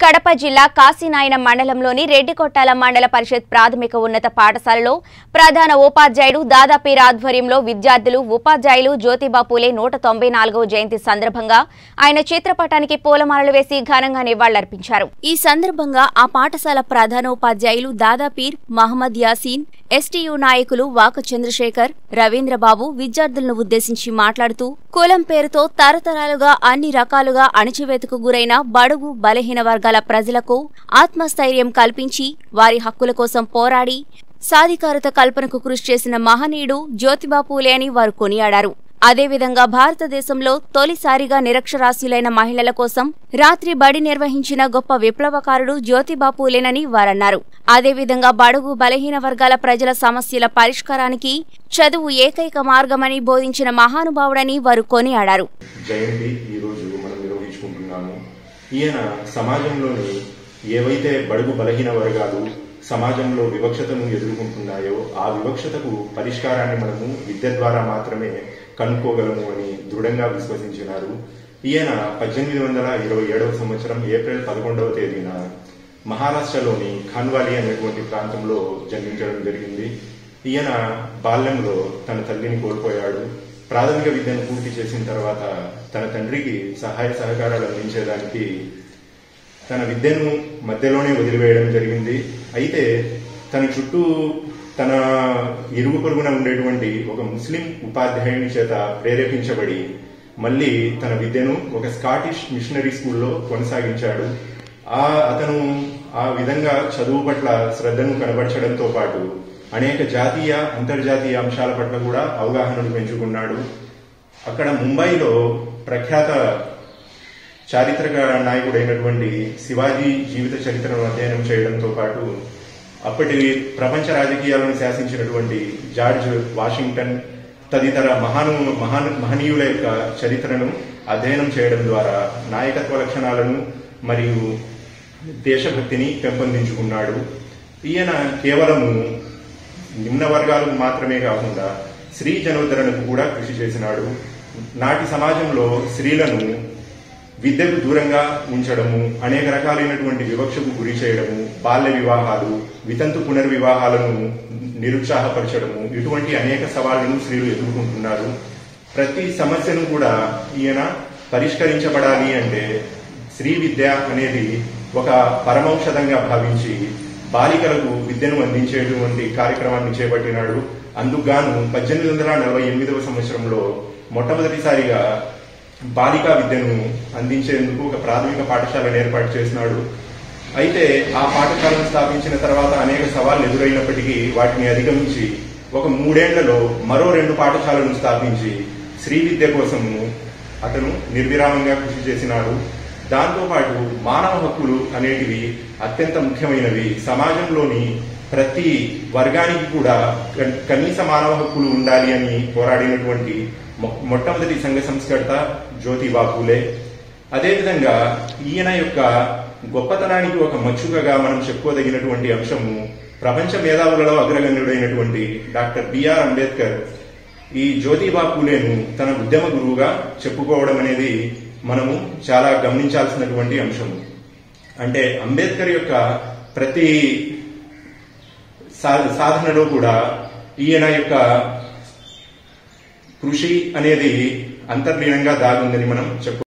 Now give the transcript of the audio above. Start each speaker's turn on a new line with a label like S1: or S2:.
S1: కడప జిల్లా కాశీనాయన మండలంలోని రెడ్డికొట్టాల మండల పరిషత్ ప్రాథమిక ఉన్నత పాఠశాలలో ప్రధాన ఉపాధ్యాయుడు దాదాపీర్ ఆధ్వర్యంలో విద్యార్థులు ఉపాధ్యాయులు జ్యోతిబా పూలే నూట తొంభై నాలుగవ జయంతి సందర్భంగా ఆయన చిత్రపటానికి పూలమాలలు వేసి ఘనంగా నివాళులర్పించారు ఈ సందర్భంగా ఆ పాఠశాల ప్రధాన ఉపాధ్యాయులు దాదాపీర్ మహమ్మద్ యాసీన్ ఎస్టీయూ నాయకులు వాక చంద్రశేఖర్ రవీంద్రబాబు విద్యార్థులను ఉద్దేశించి మాట్లాడుతూ కులం పేరుతో తరతరాలుగా అన్ని రకాలుగా అణచివేతకు గురైన బడుగు బలహీన వర్గాల ప్రజలకు ఆత్మస్థైర్యం కల్పించి వారి హక్కుల కోసం పోరాడి సాధికారత కల్పనకు కృషి చేసిన మహనీయుడు జ్యోతిబా పూలే అని వారు కొనియాడారు అదేవిధంగా భారతదేశంలో తొలిసారిగా నిరక్షరాస్యులైన మహిళల కోసం రాత్రి బడి నిర్వహించిన గొప్ప విప్లవకారుడు జ్యోతిబా పూలేనని వారన్నారు అదేవిధంగా బడుగు బలహీన వర్గాల ప్రజల సమస్యల పరిష్కారానికి చదువు ఏకైక మార్గమని బోధించిన మహానుభావుడని వారు కొనియాడారు
S2: జయంతి ఈరోజు మనం నిర్వహించుకుంటున్నాము ఈయన సమాజంలోని ఏవైతే బడుగు బలహీన వర్గాలు సమాజంలో వివక్షతను ఎదుర్కొంటున్నాయో ఆ వివక్షతకు పరిష్కారాన్ని మనము విద్య ద్వారా మాత్రమే కనుక్కోగలము అని దృఢంగా విశ్వసించినారు ఈయన పద్దెనిమిది వందల ఇరవై ఏడవ సంవత్సరం ఏప్రిల్ పదకొండవ తేదీన మహారాష్ట్రలోని ఖాన్వాలి అనేటువంటి ప్రాంతంలో జన్మించడం జరిగింది ఈయన బాల్యంలో తన తల్లిని కోల్పోయాడు ప్రాథమిక విద్యను పూర్తి చేసిన తర్వాత తన తండ్రికి సహాయ సహకారాలు అందించేదానికి తన విద్యను మధ్యలోనే వదిలివేయడం జరిగింది అయితే తన చుట్టూ తన ఇరుగు పొరుగున ఉండేటువంటి ఒక ముస్లిం ఉపాధ్యాయుని చేత ప్రేరేపించబడి మళ్ళీ తన విద్యను ఒక స్కాటిష్ మిషనరీ స్కూల్లో కొనసాగించాడు ఆ అతను ఆ విధంగా చదువు పట్ల శ్రద్ధను కనబరచడంతో పాటు అనేక జాతీయ అంతర్జాతీయ అంశాల పట్ల కూడా అవగాహనను పెంచుకున్నాడు అక్కడ ముంబైలో ప్రఖ్యాత చారిత్రక నాయకుడైనటువంటి శివాజీ జీవిత చరిత్రను అధ్యయనం చేయడంతో పాటు అప్పటి ప్రపంచ రాజకీయాలను శాసించినటువంటి జార్జ్ వాషింగ్టన్ తదితర మహాను మహాను మహనీయుల యొక్క చరిత్రను అధ్యయనం చేయడం ద్వారా నాయకత్వ లక్షణాలను మరియు దేశభక్తిని పెంపొందించుకున్నాడు ఈయన కేవలము నిమ్న వర్గాలకు మాత్రమే కాకుండా స్త్రీ జనోద్ధరణకు కూడా కృషి చేసినాడు నాటి సమాజంలో స్త్రీలను విద్యకు దూరంగా ఉంచడము అనేక రకాలైనటువంటి వివక్షకు గురి చేయడము బాల్య వివాహాలు వితంతు పునర్వివాహాలను నిరుత్సాహపరచడము ఇటువంటి అనేక సవాళ్లను స్త్రీలు ఎదుర్కొంటున్నారు ప్రతి సమస్యను కూడా ఈయన పరిష్కరించబడాలి అంటే స్త్రీ విద్య అనేది ఒక పరమౌషధంగా భావించి బాలికలకు విద్యను అందించేటువంటి కార్యక్రమాన్ని చేపట్టినాడు అందుకుగాను పద్దెనిమిది వందల నలభై ఎనిమిదవ సంవత్సరంలో మొట్టమొదటిసారిగా బాలికా విద్యను అందించేందుకు ఒక ప్రాథమిక పాఠశాలను ఏర్పాటు చేసినాడు అయితే ఆ పాఠశాలను స్థాపించిన తర్వాత అనేక సవాళ్లు ఎదురైనప్పటికీ వాటిని అధిగమించి ఒక మూడేళ్లలో మరో రెండు పాఠశాలను స్థాపించి శ్రీ విద్య కోసము అతను నిర్విరామంగా కృషి చేసినాడు దాంతోపాటు మానవ హక్కులు అనేటివి అత్యంత ముఖ్యమైనవి సమాజంలోని ప్రతి వర్గానికి కూడా కన్- కనీస మానవ హక్కులు ఉండాలి అని పోరాడినటువంటి మొ- మొట్టమొదటి సంఘ సంస్కర్త జ్యోతిబా పూలే అదేవిధంగా ఈయన యొక్క గొప్పతనానికి ఒక మచ్చుకగా మనం చెప్పుకోదగినటువంటి అంశము ప్రపంచ మేధావులలో అగ్రగణ్యుడైనటువంటి డాక్టర్ బిఆర్ అంబేద్కర్ ఈ జ్యోతిబా పూలేను తన ఉద్యమ గురువుగా చెప్పుకోవడం అనేది మనము చాలా గమనించాల్సినటువంటి అంశము అంటే అంబేద్కర్ యొక్క ప్రతి సా- సాధనలో కూడా ఈయన యొక్క కృషి అనేది అంతర్లీనంగా దాగుందని మనం చెప్పు